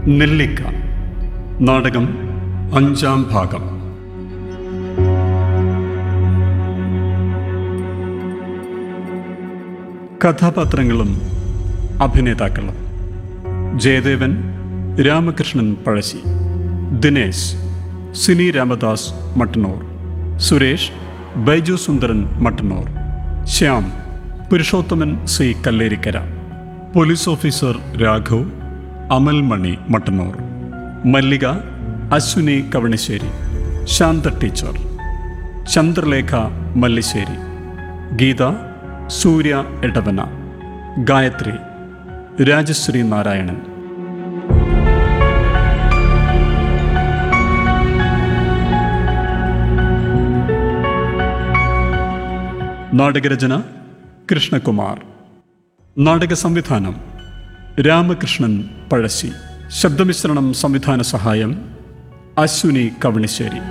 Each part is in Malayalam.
നെല്ലിക്ക നാടകം അഞ്ചാം ഭാഗം കഥാപാത്രങ്ങളും അഭിനേതാക്കളും Jayadevan Ramakrishnan Pazhassi Dinesh Sini Ramadas Mattannur Suresh Baiju Sundaran Mattannur Shyam Purushothaman C Kallerikkara police officer Raghav Amal Mani Mattannur Mallika Ashwini Kavanissery Shantha teacher Chandralekha Mallissery Geetha Surya Edavana Gayathri Rajasree Narayanan നാടകരചന കൃഷ്ണകുമാർ നാടക സംവിധാനം രാമകൃഷ്ണൻ പഴശ്ശി ശബ്ദമിശ്രണം സംവിധാന സഹായം അശ്വിനി കവണിശ്ശേരി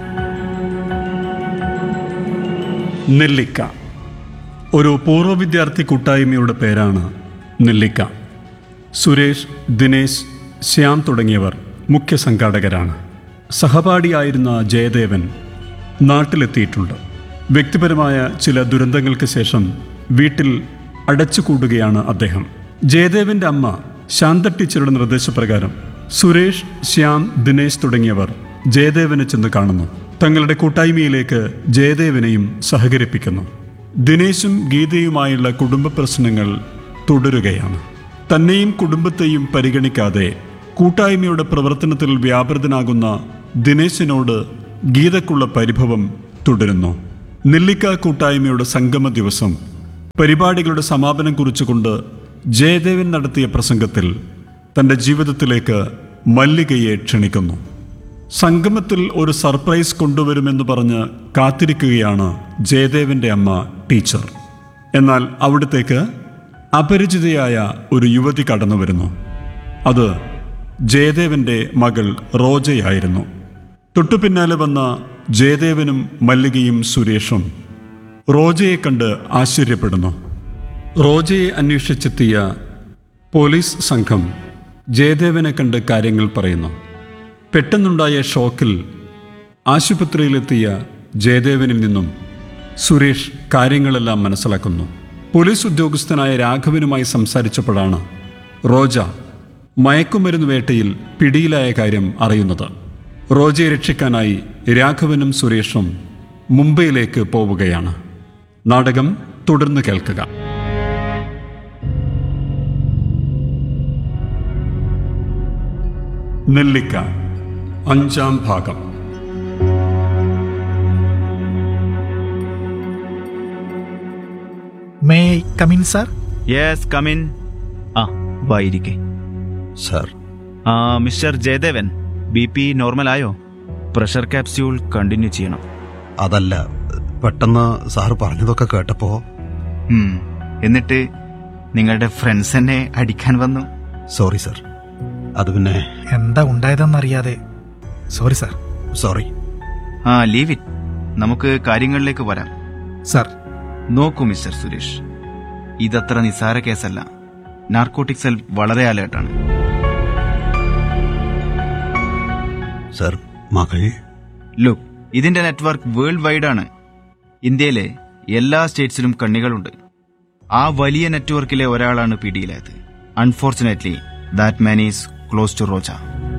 നെല്ലിക്ക ഒരു പൂർവ്വ വിദ്യാർത്ഥി കൂട്ടായ്മയുടെ പേരാണ് നെല്ലിക്ക സുരേഷ് ദിനേശ് ശ്യാം തുടങ്ങിയവർ മുഖ്യ സംഘാടകരാണ് സഹപാഠിയായിരുന്ന ജയദേവൻ നാട്ടിലെത്തിയിട്ടുണ്ട് വ്യക്തിപരമായ ചില ദുരന്തങ്ങൾക്ക് ശേഷം വീട്ടിൽ അടച്ചുകൂടുകയാണ് അദ്ദേഹം ജയദേവന്റെ അമ്മ ശാന്ത ടീച്ചറുടെ നിർദ്ദേശപ്രകാരം സുരേഷ് ശ്യാം ദിനേശ് തുടങ്ങിയവർ ജയദേവനെ ചെന്ന് കാണുന്നു തങ്ങളുടെ കൂട്ടായ്മയിലേക്ക് ജയദേവനെയും സഹകരിപ്പിക്കുന്നു ദിനേശും ഗീതയുമായുള്ള കുടുംബ പ്രശ്നങ്ങൾ തുടരുകയാണ് തന്നെയും കുടുംബത്തെയും പരിഗണിക്കാതെ കൂട്ടായ്മയുടെ പ്രവർത്തനത്തിൽ വ്യാപൃതനാകുന്ന ദിനേശിനോട് ഗീതക്കുള്ള പരിഭവം തുടരുന്നു നെല്ലിക്ക കൂട്ടായ്മയുടെ സംഗമ ദിവസം പരിപാടികളുടെ സമാപനം കുറിച്ചുകൊണ്ട് ജയദേവൻ നടത്തിയ പ്രസംഗത്തിൽ തൻ്റെ ജീവിതത്തിലേക്ക് മല്ലികയെ ക്ഷണിക്കുന്നു സംഗമത്തിൽ ഒരു സർപ്രൈസ് കൊണ്ടുവരുമെന്ന് പറഞ്ഞ് കാത്തിരിക്കുകയാണ് ജയദേവന്റെ അമ്മ ടീച്ചർ എന്നാൽ അവിടത്തേക്ക് അപരിചിതയായ ഒരു യുവതി കടന്നു വരുന്നു അത് ജയദേവന്റെ മകൾ റോജയായിരുന്നു തൊട്ടു പിന്നാലെ വന്ന ജയദേവനും മല്ലികയും സുരേഷും റോജയെ കണ്ട് ആശ്ചര്യപ്പെടുന്നു റോജയെ അന്വേഷിച്ചെത്തിയ പോലീസ് സംഘം ജയദേവനെ കണ്ട് കാര്യങ്ങൾ പറയുന്നു പെട്ടെന്നുണ്ടായ ഷോക്കിൽ ആശുപത്രിയിലെത്തിയ ജയദേവനിൽ നിന്നും സുരേഷ് കാര്യങ്ങളെല്ലാം മനസ്സിലാക്കുന്നു പോലീസ് ഉദ്യോഗസ്ഥനായ രാഘവനുമായി സംസാരിച്ചപ്പോഴാണ് റോജ മയക്കുമരുന്ന് വേട്ടയിൽ പിടിയിലായ കാര്യം അറിയുന്നത് റോജയെ രക്ഷിക്കാനായി രാഘവനും സുരേഷും മുംബൈയിലേക്ക് പോവുകയാണ് നാടകം തുടർന്ന് കേൾക്കുക നെല്ലിക്ക അഞ്ചാം ഭാഗം may come in sir yes come in ആ വായിരിക്കെ സർ ആ mister Jayadevan B P normal ആയോ പ്രഷർ ക്യാപ്സ്യൂൾ കണ്ടിന്യൂ ചെയ്യണം അതല്ല പെട്ടെന്ന് സാറ് പറഞ്ഞതൊക്കെ കേട്ടപ്പോ ഉം. എന്നിട്ട് നിങ്ങളുടെ ഫ്രണ്ട്സ് എന്നെ അടിക്കാൻ വന്നു സോറി സർ അത് പിന്നെ എന്താ ഉണ്ടായതെന്നറിയാതെ സോറി സാർ സോറി ആ ലീവ് ഇറ്റ് നമുക്ക് കാര്യങ്ങളിലേക്ക് വരാം സാർ നോക്കൂ മിസ്റ്റർ സുരേഷ് ഇതത്ര നിസ്സാര കേസല്ല നാർക്കോട്ടിക് സെൽ വളരെ അലേർട്ടാണ് സർ മകൾ ലുക്ക് ഇതിന്റെ നെറ്റ്വർക്ക് വേൾഡ് വൈഡ് ആണ് ഇന്ത്യയിലെ എല്ലാ സ്റ്റേറ്റ്സിലും കണ്ണികളുണ്ട് ആ വലിയ നെറ്റ്വർക്കിലെ ഒരാളാണ് പിടിയിലായത് unfortunately that man is close to Roja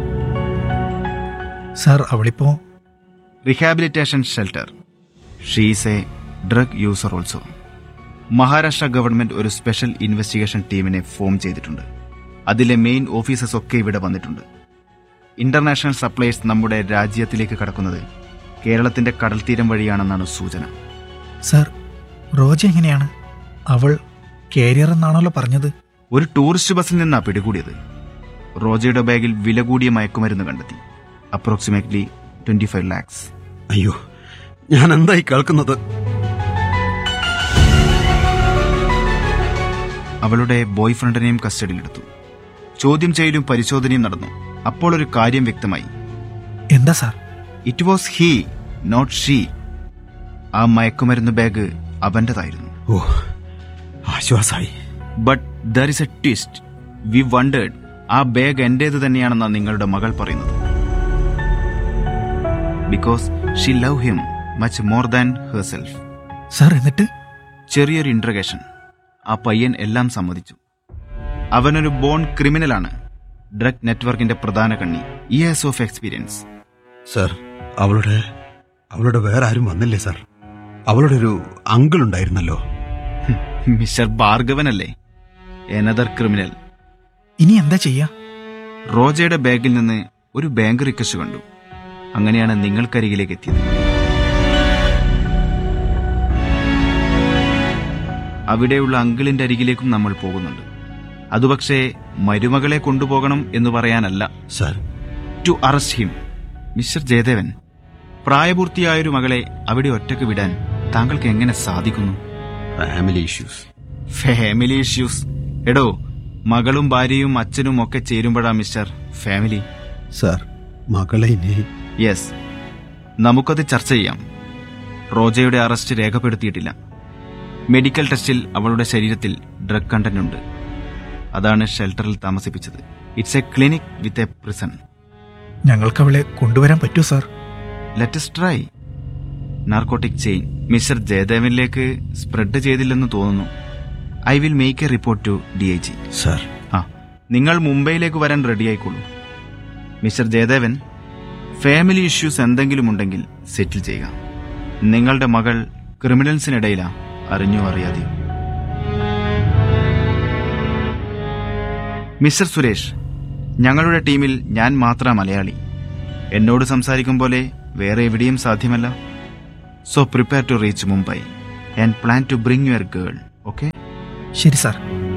sir അവളിപ്പോ rehabilitation shelter she's a drug user also Maharashtra government ഒരു സ്പെഷ്യൽ ഇൻവെസ്റ്റിഗേഷൻ ടീമിനെ ഫോം ചെയ്തിട്ടുണ്ട് അതിലെ മെയിൻ ഓഫീസേഴ്സ് ഒക്കെ ഇവിടെ വന്നിട്ടുണ്ട് ഇന്റർനാഷണൽ സപ്ലൈസ് നമ്മുടെ രാജ്യത്തിലേക്ക് കടക്കുന്നത് കേരളത്തിന്റെ കടൽ തീരം വഴിയാണെന്നാണ് സൂചന സാർ റോജ എങ്ങനെയാണ് അവൾ കാരിയർ എന്നാണല്ലോ പറഞ്ഞത് ഒരു ടൂറിസ്റ്റ് ബസ്സിൽ നിന്നാ പിടികൂടിയത് റോജയുടെ ബാഗിൽ വില കൂടിയ മയക്കുമരുന്ന് കണ്ടെത്തി അപ്രോക്സിമേറ്റ്ലി ട്വന്റി ഫൈവ് ലാക്സ് അയ്യോ ഞാൻ എന്തായി കേൾക്കുന്നത് അവളുടെ ബോയ് ഫ്രണ്ടിനെയും കസ്റ്റഡിയിലെടുത്തു ചോദ്യം ചെയ്യലും പരിശോധനയും നടന്നു അപ്പോൾ ഒരു കാര്യം വ്യക്തമായി എന്താ sir it was he not she ആ മയക്കുമരുന്ന് ബാഗ് അവന്റേതായിരുന്നു ഓ ആശ്വാസായി but there is a twist we wondered ആ ബാഗ് എന്റേത് തന്നെയാണെന്നാണ് നിങ്ങളുടെ മകൾ പറയുന്നത് because she love him much more than herself sir എന്നിട്ട് ചെറിയൊരു ഇൻട്രഗേഷൻ ആ പയ്യൻ എല്ലാം സമ്മതിച്ചു അവനൊരു ബോൺ ക്രിമിനലാണ് ഡ്രഗ് നെറ്റ്വർക്കിന്റെ പ്രധാന കണ്ണി ഇയേഴ്സ് ഓഫ് എക്സ്പീരിയൻസ് സർ അവളുടെ അവളുടെ വേറെ ആരും വന്നില്ലേ സർ അവളുടെ ഒരു അങ്കിൾ ഉണ്ടായിരുന്നല്ലോ മിസ്റ്റർ ഭാർഗവനല്ലേ എനദർ ക്രിമിനൽ ഇനി എന്താ ചെയ്യാ റോജയുടെ ബാഗിൽ നിന്ന് ഒരു ബാങ്ക് റിക്വസ്റ്റ് കണ്ടു അങ്ങനെയാണ് നിങ്ങൾക്കരികിലേക്ക് എത്തിയത് അവിടെയുള്ള അങ്കിളിന്റെ അരികിലേക്കും നമ്മൾ പോകുന്നുണ്ട് അതുപക്ഷേ മരുമകളെ കൊണ്ടുപോകണം എന്ന് പറയാനല്ല sir to arrest him mister Jayadevan പ്രായപൂർത്തിയായൊരു മകളെ അവിടെ ഒറ്റക്ക് വിടാൻ താങ്കൾക്ക് എങ്ങനെ സാധിക്കുന്നു ഫാമിലി ഇഷ്യൂസ് ഫാമിലി ഇഷ്യൂസ് എടോ മകളും ഭാര്യയും അച്ഛനും ഒക്കെ ചേരുമ്പോഴാ മിസ്റ്റർ ഫാമിലി സർ മകളെ ഇനി യെസ് നമുക്കത് ചർച്ച ചെയ്യാം റോജയുടെ അറസ്റ്റ് രേഖപ്പെടുത്തിയിട്ടില്ല മെഡിക്കൽ ടെസ്റ്റിൽ അവളുടെ ശരീരത്തിൽ ഡ്രഗ് കണ്ടന്റ് ഉണ്ട് അതാണ് ഷെൽട്ടറിൽ താമസിപ്പിച്ചത് it's a clinic with a prison ഞങ്ങൾക്ക് അവളെ കൊണ്ടുവരാൻ പറ്റൂ sir let's try narcotic chain mister ജയദേവനിലേക്ക് സ്പ്രെഡ് ചെയ്തില്ലെന്ന് തോന്നുന്നു I will make a report to D I G sir ആ നിങ്ങൾ മുംബൈയിലേക്ക് വരാൻ റെഡി ആയിക്കോളൂ മിസ്റ്റർ ജയദേവൻ ഫാമിലി ഇഷ്യൂസ് എന്തെങ്കിലും ഉണ്ടെങ്കിൽ സെറ്റിൽ ചെയ്യുക നിങ്ങളുടെ മകൾ ക്രിമിനൽസിനിടയിലാ അറിഞ്ഞോ അറിയാതെയോ മിസ്റ്റർ സുരേഷ് ഞങ്ങളുടെ ടീമിൽ ഞാൻ മാത്രം മലയാളി എന്നോട് സംസാരിക്കും പോലെ വേറെ എവിടെയും സാധ്യമല്ല so prepare to reach Mumbai and plan to bring your girl okay ശരി സാർ